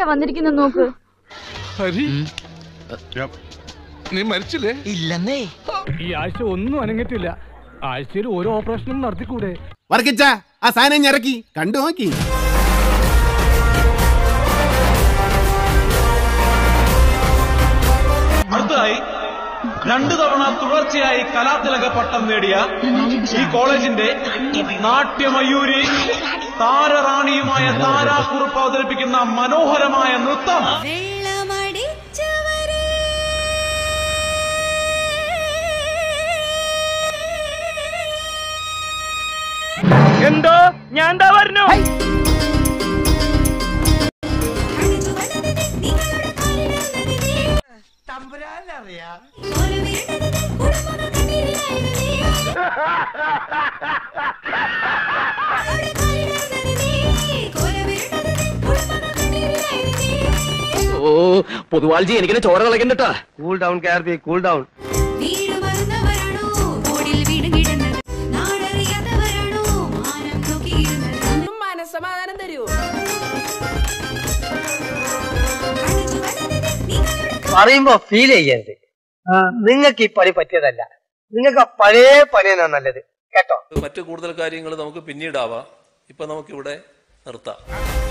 ആരാ വന്നിരിക്കുന്നത് നോക്ക് ഹരി നീ മരിച്ചില്ലേ ഇല്ലെന്നേ ഈ ആഴ്ച ഒന്നും അനങ്ങിയിട്ടില്ല ആഴ്ചയിൽ ഓരോ ഓപ്പറേഷനും നടത്തിക്കൂടെ വർക്കിച്ച ആ സാധനം ഇറക്കി കണ്ടു നോക്കി അടുത്തതായി രണ്ടു തവണ തുടർച്ചയായി കലാതിലക പട്ടം നേടിയ ഈ കോളേജിന്റെ നാട്യമയൂരി താരറാണിയുമായ താരാക്കുറുപ്പ് അവതരിപ്പിക്കുന്ന മനോഹരമായ നൃത്തം എന്തോ ഞാൻ എന്താ പറഞ്ഞു ഓ പൊതുവാൾജി എനിക്കിനെ ചോര കളക്കണ്ടട്ടാ കൂൾ ഡൗൺ കാർബി കൂൾ ഡൗൺ മനസ്സമാധാനം തരൂ പറയുമ്പോ ഫീൽ ചെയ്യരുത് നിങ്ങൾക്ക് ഈ പണി പറ്റിയതല്ല നിങ്ങൾക്ക് ആ പഴയ പണി തന്നെ നല്ലത് കേട്ടോ മറ്റു കൂടുതൽ കാര്യങ്ങൾ നമുക്ക് പിന്നീടാവാം ഇപ്പൊ നമുക്കിവിടെ നിർത്താം